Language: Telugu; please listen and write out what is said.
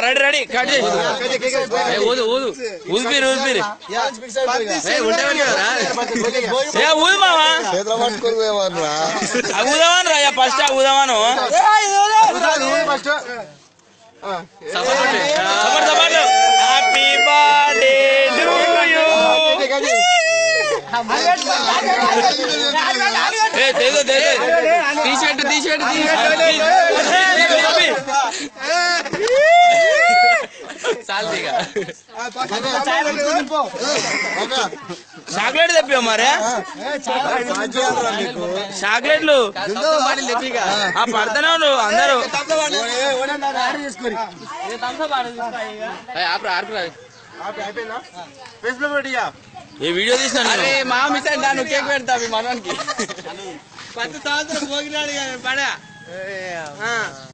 రెడీ రెడీ కట్ చేయి ఏ, ఊదు ఊదు ఊదిపిరు ఊదిపిరు ఏ, ఉంటే పెట్టారా? ఏ ఊదు మావా చేతులు పట్టుకొని పోయేవారు ఊదామని రా ఫస్ట్ ఊదామను support support happy birthday to you ఏ తెగో తెగో తీసేట్టు తీసేట్టు చాలు చాక్లెట్ తెప్పా మరే చాక్లెట్లు ఆ పడతానే ఉండు అందరూ ఏ వీడియో తీసిన అరే మా మిస్ అంటే నువ్వు కేక్ పెడతా మీ మనవానికి పది సంవత్సరం పోగినాడు పడా